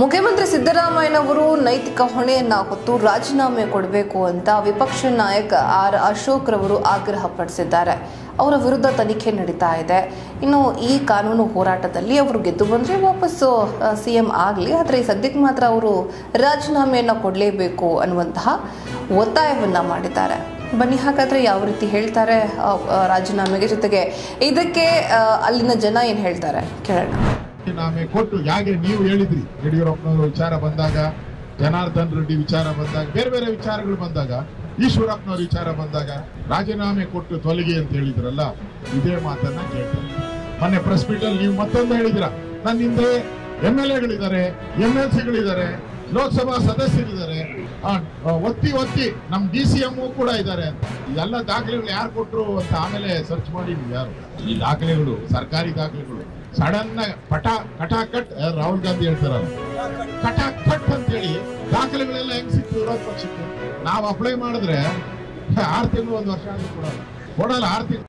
ಮುಖ್ಯಮಂತ್ರಿ ಸಿದ್ದರಾಮಯ್ಯನವರು ನೈತಿಕ ಹೊಣೆಯನ್ನ ಹೊತ್ತು ರಾಜೀನಾಮೆ ಕೊಡಬೇಕು ಅಂತ ವಿಪಕ್ಷ ನಾಯಕ ಆರ್ ಅಶೋಕ್ ರವರು ಆಗ್ರಹ ಪಡಿಸಿದ್ದಾರೆ ಅವರ ವಿರುದ್ಧ ತನಿಖೆ ನಡೀತಾ ಇದೆ ಇನ್ನು ಈ ಕಾನೂನು ಹೋರಾಟದಲ್ಲಿ ಅವರು ಗೆದ್ದು ಬಂದರೆ ವಾಪಸ್ಸು ಸಿ ಎಂ ಆಗಲಿ ಆದರೆ ಸದ್ಯಕ್ಕೆ ಮಾತ್ರ ಅವರು ರಾಜೀನಾಮೆಯನ್ನು ಕೊಡಲೇಬೇಕು ಅನ್ನುವಂತಹ ಒತ್ತಾಯವನ್ನ ಮಾಡಿದ್ದಾರೆ ಬನ್ನಿ ಹಾಗಾದ್ರೆ ಯಾವ ರೀತಿ ಹೇಳ್ತಾರೆ ಆ, ಆ, ರಾಜೀನಾಮೆಗೆ ಜೊತೆಗೆ ಇದಕ್ಕೆ ಆ, ಅಲ್ಲಿನ ಜನ ಏನು ಹೇಳ್ತಾರೆ ಕೇಳೋಣ ರಾಜೀನಾಮೆ ಕೊಟ್ಟು ಯಾಕೆ ನೀವು ಹೇಳಿದ್ರಿ ಯಡಿಯೂರಪ್ಪನವರು ವಿಚಾರ ಬಂದಾಗ ಜನಾರ್ದನ್ ರೆಡ್ಡಿ ವಿಚಾರ ಬಂದಾಗ ಬೇರೆ ಬೇರೆ ವಿಚಾರಗಳು ಬಂದಾಗ ಈಶ್ವರಪ್ಪನವ್ರ ವಿಚಾರ ಬಂದಾಗ ರಾಜೀನಾಮೆ ಕೊಟ್ಟು ತೊಲಗಿ ಅಂತ ಹೇಳಿದ್ರಲ್ಲ ಇದೇ ಮಾತನ್ನ ಕೇಳ್ತಾರೆ ಮೊನ್ನೆ ಪ್ರೆಸ್ ಮೀಟ್ ಅಲ್ಲಿ ನೀವು ಮತ್ತೊಂದು ಹೇಳಿದಿರ ನನ್ನ ಹಿಂದೆ ಎಂ ಎಲ್ ಎಗಳಿದ್ದಾರೆ ಎಂ ಎಲ್ ಸಿಗಳಿದ್ದಾರೆ ಲೋಕಸಭಾ ಸದಸ್ಯರಿದ್ದಾರೆ ಆ, ಒತ್ತಿ ಒತ್ತಿ ನಮ್ ಡಿ ಸಿ ಎಂ ಕೂಡ ಇದ್ದಾರೆ ಅಂತ ಎಲ್ಲ ದಾಖಲೆಗಳು ಯಾರು ಕೊಟ್ರು ಅಂತ ಆಮೇಲೆ ಸರ್ಚ್ ಮಾಡಿ ನೀವು ಯಾರು ಈ ದಾಖಲೆಗಳು ಸರ್ಕಾರಿ ದಾಖಲೆಗಳು ಸಡನ್ ಪಟ ಕಟಾಕಟ್ ಆ, ರಾಹುಲ್ ಗಾಂಧಿ ಹೇಳ್ತಾರಲ್ಲ ಕಟಾಕಟ್ ಅಂತ ಹೇಳಿ ದಾಖಲೆಗಳೆಲ್ಲ ಹೆಂಗ್ ಸಿಕ್ತು ವಿರೋಧ ಪಕ್ಷಕ್ಕೆ ನಾವು ಅಪ್ಲೈ ಮಾಡಿದ್ರೆ ಆರು ತಿಂಗಳು ಒಂದು ವರ್ಷ ಆದ್ರೂ ಕೊಡಲ್ಲ ಕೊಡಲ್ಲ ಆರು ತಿಂಗಳು